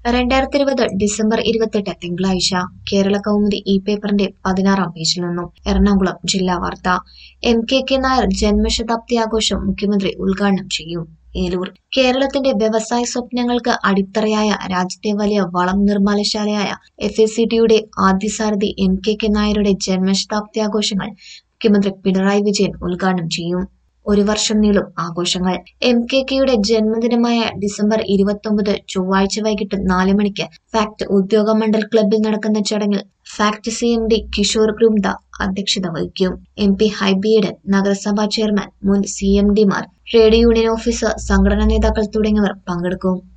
രണ്ടായിരത്തി ഇരുപത് ഡിസംബർ ഇരുപത്തെട്ട് തിങ്കളാഴ്ച കേരള കൗമുദി ഈ പേപ്പറിന്റെ പതിനാറാം പേജിൽ നിന്നും എറണാകുളം ജില്ലാ വാർത്ത എം കെ കെ നായർ ജന്മശതാബ്ദി ആഘോഷം മുഖ്യമന്ത്രി ഉദ്ഘാടനം ചെയ്യും ഏലൂർ കേരളത്തിന്റെ വ്യവസായ സ്വപ്നങ്ങൾക്ക് അടിത്തറയായ രാജ്യത്തെ വലിയ വളം നിർമ്മാണശാലയായ എഫ് എസ് സി ടിയുടെ ആദ്യ സാരഥി എം കെ കെ നായരുടെ ജന്മശതാബ്ദി ആഘോഷങ്ങൾ മുഖ്യമന്ത്രി പിണറായി വിജയൻ ഉദ്ഘാടനം ചെയ്യും ഒരു വർഷം നീളും ആഘോഷങ്ങൾ എം കെ കെയുടെ ജന്മദിനമായ ഡിസംബർ ഇരുപത്തൊമ്പത് ചൊവ്വാഴ്ച വൈകിട്ട് നാല് മണിക്ക് ഫാക്ട് ഉദ്യോഗ മണ്ഡൽ ക്ലബ്ബിൽ നടക്കുന്ന ചടങ്ങിൽ FACT C M D Kishore Rungta അധ്യക്ഷത വഹിക്കും എം പി ഹൈബിയുടെ നഗരസഭാ ചെയർമാൻ മുൻ സി എം ഡിമാർ ട്രേഡ് യൂണിയൻ ഓഫീസർ സംഘടനാ നേതാക്കൾ തുടങ്ങിയവർ പങ്കെടുക്കും